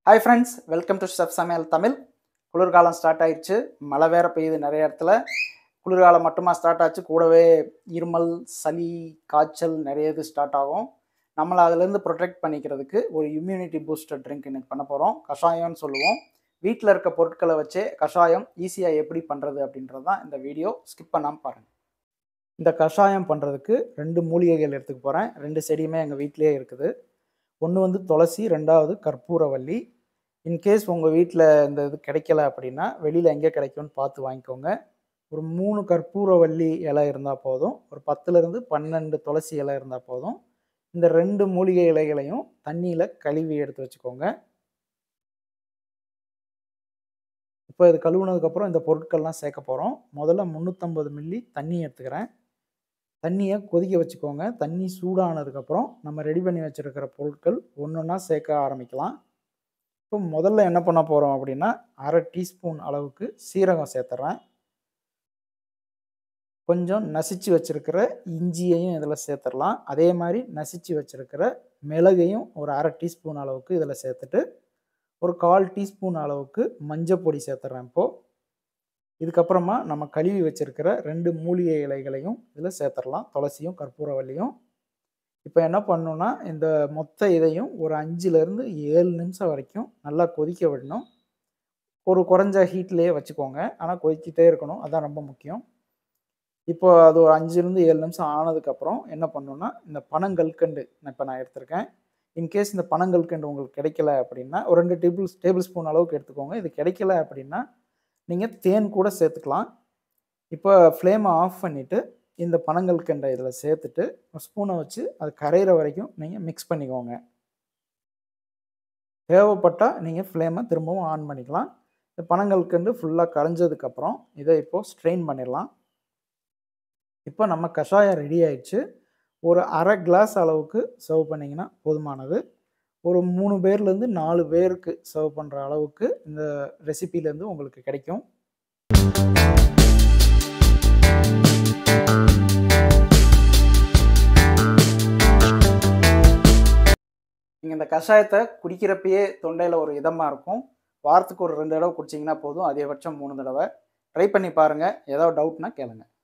hi friends welcome to chef சமையல் தமிழ் குளிர்காலம் start ஆயிடுச்சு மழை வேற பெய்யுது நிறைய இடத்துல குளிர்காலம் மட்டுமா ஸ்டார்ட் ஆச்சு கூடவே இருமல் சளி காய்ச்சல் நிறைய இது ஸ்டார்ட் ஆகும் நம்மளை அதுலேருந்து ப்ரொடெக்ட் பண்ணிக்கிறதுக்கு ஒரு இம்யூனிட்டி பூஸ்டர் ட்ரிங்க் இன்னைக்கு பண்ண போகிறோம் கஷாயம்னு சொல்லுவோம் வீட்டில் இருக்க பொருட்களை வச்சே கஷாயம் ஈஸியாக எப்படி பண்ணுறது அப்படின்றது தான் இந்த வீடியோ ஸ்கிப் பண்ணாமல் பாருங்கள் இந்த கஷாயம் பண்ணுறதுக்கு ரெண்டு மூலிகைகள் எடுத்துக்க போகிறேன் ரெண்டு செடியுமே எங்கள் வீட்டிலேயே இருக்குது ஒன்று வந்து துளசி ரெண்டாவது கற்பூரவல்லி இன்கேஸ் உங்கள் வீட்டில் இந்த இது கிடைக்கல அப்படின்னா வெளியில் எங்கே கிடைக்கும்னு பார்த்து வாங்கிக்கோங்க ஒரு மூணு கற்பூரவல்லி இலை இருந்தால் போதும் ஒரு பத்துலேருந்து பன்னெண்டு துளசி இலை இருந்தால் போதும் இந்த ரெண்டு மூலிகை இலைகளையும் தண்ணியில் கழுவி எடுத்து வச்சுக்கோங்க இப்போ இது கழுவுனதுக்கப்புறம் இந்த பொருட்கள்லாம் சேர்க்க போகிறோம் முதல்ல முந்நூற்றம்பது மில்லி தண்ணி எடுத்துக்கிறேன் தண்ணியை கொதிக்க வச்சுக்கோங்க தண்ணி சூடானதுக்கப்புறம் நம்ம ரெடி பண்ணி வச்சுருக்கிற பொருட்கள் ஒன்று ஒன்றா சேர்க்க ஆரம்பிக்கலாம் இப்போ முதல்ல என்ன பண்ண போகிறோம் அப்படின்னா அரை டீஸ்பூன் அளவுக்கு சீரகம் சேர்த்துறேன் கொஞ்சம் நசிச்சு வச்சுருக்கிற இஞ்சியையும் இதில் சேர்த்துடலாம் அதே மாதிரி நசிச்சு வச்சுருக்கிற மிளகையும் ஒரு அரை டீஸ்பூன் அளவுக்கு இதில் சேர்த்துட்டு ஒரு கால் டீஸ்பூன் அளவுக்கு மஞ்சள் பொடி சேர்த்துறேன் இப்போது இதுக்கப்புறமா நம்ம கழுவி வச்சுருக்கிற ரெண்டு மூலிகை இலைகளையும் இதில் சேர்த்துடலாம் துளசியும் கற்பூரவல்லியும் இப்போ என்ன பண்ணணுன்னா இந்த மொத்த இதையும் ஒரு அஞ்சுலேருந்து ஏழு நிமிஷம் வரைக்கும் நல்லா கொதிக்க விடணும் ஒரு குறைஞ்ச ஹீட்லேயே வச்சுக்கோங்க ஆனால் கொதிக்கிட்டே இருக்கணும் அதான் ரொம்ப முக்கியம் இப்போ அது ஒரு அஞ்சுலேருந்து ஏழு நிமிஷம் ஆனதுக்கப்புறம் என்ன பண்ணணுன்னா இந்த பனங்கல்கண்டு இப்போ நான் எடுத்திருக்கேன் இன்கேஸ் இந்த பனங்கல்கண்டு உங்களுக்கு கிடைக்கல அப்படின்னா ஒரு ரெண்டு டேபிள் டேபிள் ஸ்பூன் அளவுக்கு எடுத்துக்கோங்க இது கிடைக்கல அப்படின்னா நீங்கள் தேன் கூட சேர்த்துக்கலாம் இப்போ ஃப்ளேமை ஆஃப் பண்ணிவிட்டு இந்த பனங்கல்கண்டை இதில் சேர்த்துட்டு ஸ்பூனை வச்சு அது கரையிற வரைக்கும் நீங்கள் மிக்ஸ் பண்ணிக்கோங்க தேவைப்பட்டால் நீங்கள் ஃப்ளேமை திரும்பவும் ஆன் பண்ணிக்கலாம் இந்த பனங்கல்கண்டு ஃபுல்லாக கரைஞ்சதுக்கப்புறம் இதை இப்போது ஸ்ட்ரெயின் பண்ணிடலாம் இப்போ நம்ம கஷாயம் ரெடி ஆயிடுச்சு ஒரு அரை கிளாஸ் அளவுக்கு சர்வ் பண்ணிங்கன்னா போதுமானது ஒரு மூணு பேர்லேருந்து நாலு பேருக்கு சர்வ் பண்ணுற அளவுக்கு இந்த ரெசிப்பிலேருந்து உங்களுக்கு கிடைக்கும் நீங்கள் இந்த கஷாயத்தை குடிக்கிறப்பயே தொண்டையில் ஒரு இதமாக இருக்கும் வாரத்துக்கு ஒரு ரெண்டு தடவை குடிச்சிங்கன்னா போதும் அதிகபட்சம் மூணு தடவை ட்ரை பண்ணி பாருங்கள் ஏதாவது டவுட்னா கேளுங்கள்